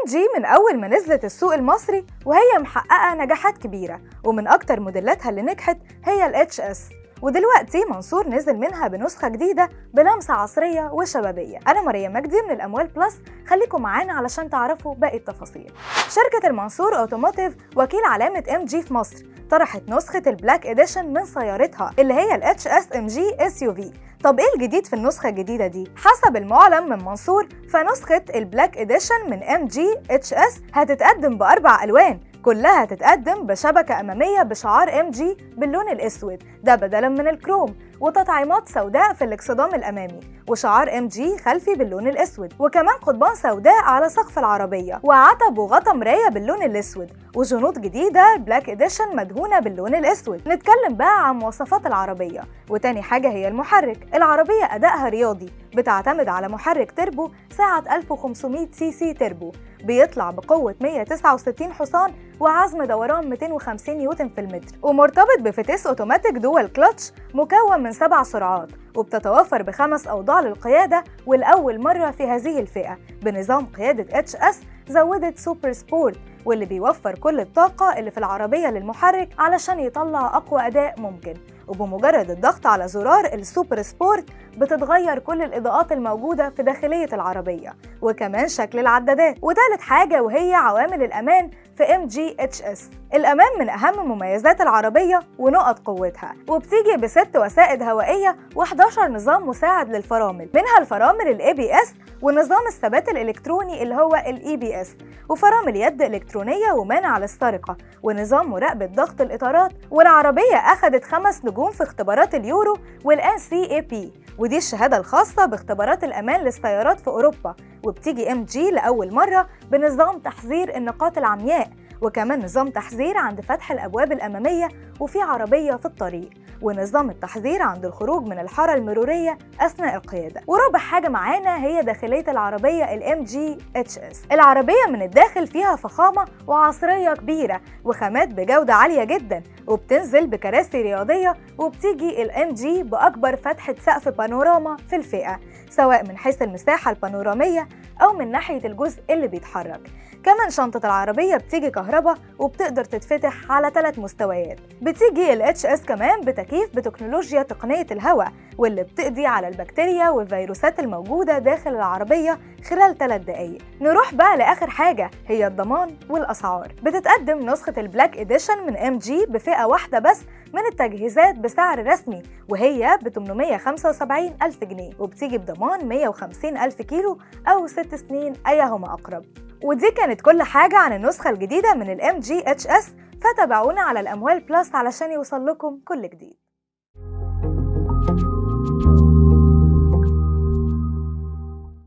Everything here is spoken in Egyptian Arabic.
ام جي من اول ما نزلت السوق المصري وهي محققه نجاحات كبيره ومن اكتر موديلاتها اللي نجحت هي الاتش اس ودلوقتي منصور نزل منها بنسخة جديدة بلمسة عصرية وشبابية أنا مريم مجدي من الأموال بلس خليكم معانا علشان تعرفوا باقي التفاصيل شركة المنصور أوتوموتيف وكيل علامة ام جي في مصر طرحت نسخة البلاك اديشن من سيارتها اللي هي الاتش اس ام جي اس يو في طب ايه الجديد في النسخة الجديدة دي؟ حسب المعلن من منصور فنسخة البلاك اديشن من ام جي اتش اس هتتقدم بأربع ألوان كلها هتتقدم بشبكة أمامية بشعار ام جي باللون الأسود ده بدلا من الكروم وتطعيمات سوداء في الاكسدام الأمامي وشعار ام جي خلفي باللون الأسود وكمان قضبان سوداء على سقف العربية وعتب وغطا مراية باللون الأسود وجنوط جديدة بلاك اديشن مدهونة باللون الأسود نتكلم بقى عن مواصفات العربية وتاني حاجة هي المحرك العربية أدائها رياضي بتعتمد على محرك تربو سعة 1500 سي سي تربو بيطلع بقوة 169 حصان وعزم دوران 250 نيوتن في المتر ومرتبط بفتيس اوتوماتيك دوال كلتش مكون من سبع سرعات وبتتوفر بخمس أوضاع للقيادة والأول مرة في هذه الفئة بنظام قيادة اتش اس زودت سوبر سبورت واللي بيوفر كل الطاقة اللي في العربية للمحرك علشان يطلع أقوى أداء ممكن وبمجرد الضغط على زرار السوبر سبورت بتتغير كل الإضاءات الموجودة في داخلية العربية وكمان شكل العدادات وتالت حاجة وهي عوامل الأمان في ام جي اتش اس الأمان من أهم مميزات العربية ونقط قوتها وبتيجي بست وسائد هوائية و11 نظام مساعد للفرامل منها الفرامل الاي بي اس ونظام الثبات الإلكتروني اللي هو الاي بي اس وفرامل يد إلكترونية ومانع للسرقة ونظام مراقبة ضغط الإطارات والعربية أخدت خمس نجوم في اختبارات اليورو والان سي اي بي ودي الشهادة الخاصة باختبارات الأمان للسيارات في أوروبا وبتيجي ام جي لأول مرة بنظام تحذير النقاط العمياء وكمان نظام تحذير عند فتح الأبواب الأمامية وفي عربية في الطريق ونظام التحذير عند الخروج من الحارة المرورية أثناء القيادة ورابع حاجة معانا هي داخلية العربية الام جي اتش اس العربية من الداخل فيها فخامة وعصرية كبيرة وخامات بجودة عالية جدا وبتنزل بكراسي رياضية وبتيجي الام جي بأكبر فتحة سقف بانوراما في الفئة سواء من حيث المساحة البانورامية أو من ناحية الجزء اللي بيتحرك كمان شنطة العربية بتيجي كهرباء وبتقدر تتفتح على ثلاث مستويات بتيجي ال HS كمان بتكييف بتكنولوجيا تقنية الهواء واللي بتقضي على البكتيريا والفيروسات الموجودة داخل العربية خلال 3 دقايق نروح بقى لآخر حاجة هي الضمان والأسعار بتتقدم نسخة البلاك إديشن من ام جي بفئة واحدة بس من التجهيزات بسعر رسمي وهي ب 875 ألف جنيه وبتيجي بضمان 150 ألف كيلو أو 6 سنين أيهما أقرب ودي كانت كل حاجة عن النسخة الجديدة من الام جي اتش اس فتابعونا على الأموال بلس علشان يوصل لكم كل جديد